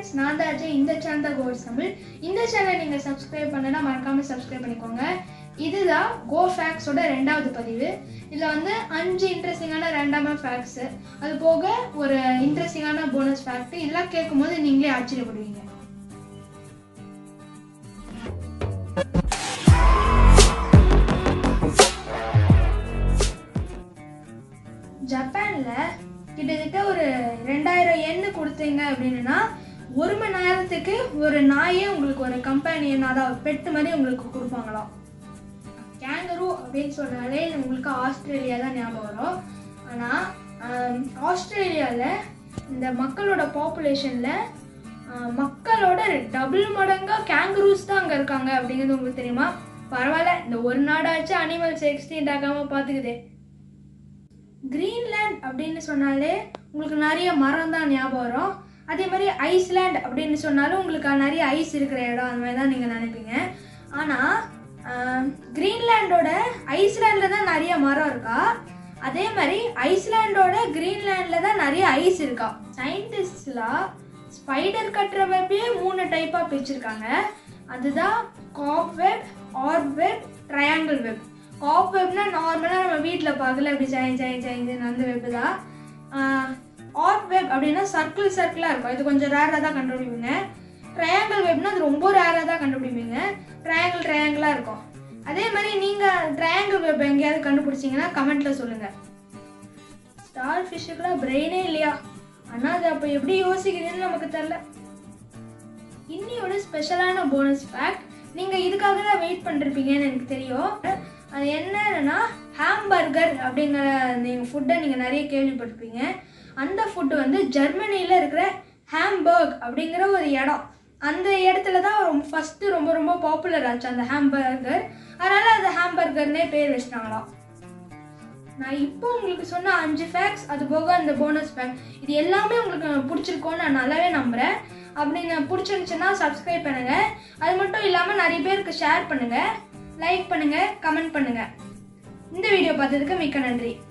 friends நான் தான் அஜய் இந்த சேனல் தான் கோர்ஸ் தமிழ் இந்த சேனல் நீங்கள் சப்ஸ்கிரைப் பண்ணனா மறக்காமல் சப்ஸ்கிரைப் பண்ணிக்கோங்க இதுதான் கோ ஃபேக்ஸோட ரெண்டாவது பதிவு இதில் வந்து அஞ்சு இன்ட்ரெஸ்டிங்கான ரேண்டமாக ஃபேக்ஸு அது போக ஒரு இன்ட்ரெஸ்டிங்கான போனஸ் ஃபேக்ட் இதெல்லாம் கேட்கும்போது நீங்களே ஆச்சரியப்படுவீங்க ஜப்பான்ல கிட்டத்தட்ட ஒரு ரெண்டாயிரம் எண்ணு கொடுத்தீங்க அப்படின்னா ஒரு மணி நேரத்துக்கு ஒரு நாயே உங்களுக்கு ஒரு கம்பெனியன் அதாவது பெட்டு மாதிரி உங்களுக்கு கொடுப்பாங்களாம் கேங்கரு அப்படின்னு சொன்னாலே உங்களுக்கு ஆஸ்திரேலியா தான் ஞாபகம் வரும் ஆனால் ஆஸ்திரேலியாவில் இந்த மக்களோட பாப்புலேஷனில் மக்களோட டபுள் மடங்காக கேங்கரூஸ் தான் அங்கே இருக்காங்க அப்படிங்கிறது உங்களுக்கு தெரியுமா பரவாயில்ல இந்த ஒரு நாடாச்சும் அனிமல்ஸ் எக்ஸ்டெண்ட் ஆகாமல் பார்த்துக்குதே கிரீன்லேண்ட் அப்படின்னு சொன்னாலே உங்களுக்கு நிறைய மரம் தான் ஞாபகம் வரும் அதே மாதிரி ஐஸ்லேண்ட் அப்படின்னு சொன்னாலும் உங்களுக்கு நிறைய ஐஸ் இருக்கிற இடம் அந்த மாதிரி தான் நீங்கள் நினைப்பீங்க ஆனால் கிரீன்லேண்டோட ஐஸ்லேண்டில் தான் நிறைய மரம் இருக்கா அதே மாதிரி ஐஸ்லேண்டோட கிரீன்லேண்டில் தான் நிறைய ஐஸ் இருக்கா சயின்டிஸ்ட்லாம் ஸ்பைடர் கட்டுற வெப்பே மூணு டைப்பாக பிரிச்சிருக்காங்க அதுதான் cob web orb web triangle web cob வெப்னா நார்மலாக நம்ம வீட்டில் பார்க்கல அப்படி ஜாயின் ஜாயின் ஜாயின் அந்த வெப் தான் ஆர்ட் வெப் அப்படின்னா சர்க்கிள் சர்க்கிளாக இருக்கும் இது கொஞ்சம் ரேராக தான் கண்டுபிடிப்பீங்க ட்ரையாங்கிள் வெப்னா அது ரொம்ப ரேராக தான் கண்டுபிடிப்பீங்க ட்ரையாங்கிள் ட்ரையாங்கிளாக இருக்கும் அதே மாதிரி நீங்கள் ட்ரையாங்கிள் வெப் எங்கேயாவது கண்டுபிடிச்சிங்கன்னா கமெண்ட்டில் சொல்லுங்கள் ஸ்டார் ஃபிஷ்ஷுக்குலாம் பிரெயினே இல்லையா ஆனால் அது அப்போ எப்படி யோசிக்குதுன்னு நமக்கு தெரில இன்னியோட ஸ்பெஷலான போனஸ் ஃபேக்ட் நீங்கள் இதுக்காக தான் வெயிட் பண்ணிருப்பீங்கன்னு எனக்கு தெரியும் அது என்னன்னா ஹாம்பர்கர் அப்படிங்கிற நீங்கள் ஃபுட்டை நீங்கள் நிறைய கேள்விப்பட்டிருப்பீங்க அந்த ஃபுட்டு வந்து ஜெர்மனியில் இருக்கிற ஹாம்பர்க் அப்படிங்கிற ஒரு இடம் அந்த இடத்துல தான் ரொம்ப ஃபஸ்ட்டு ரொம்ப ரொம்ப பாப்புலர் ஆச்சு அந்த ஹாம்பர்கர் அதனால் அது ஹாம்பர்கர்னே பேர் வச்சிட்டாங்களாம் நான் இப்போ உங்களுக்கு சொன்ன அஞ்சு ஃபேக்ட்ஸ் அது போக அந்த போனஸ் ஃபேக்ட் இது எல்லாமே உங்களுக்கு பிடிச்சிருக்கோன்னு நான் நல்லாவே நம்புகிறேன் அப்படிங்க பிடிச்சிருந்துச்சுன்னா சப்ஸ்கிரைப் பண்ணுங்கள் அது மட்டும் இல்லாமல் நிறைய பேருக்கு ஷேர் பண்ணுங்கள் லைக் பண்ணுங்கள் கமெண்ட் பண்ணுங்கள் இந்த வீடியோ பார்த்ததுக்கு மிக்க நன்றி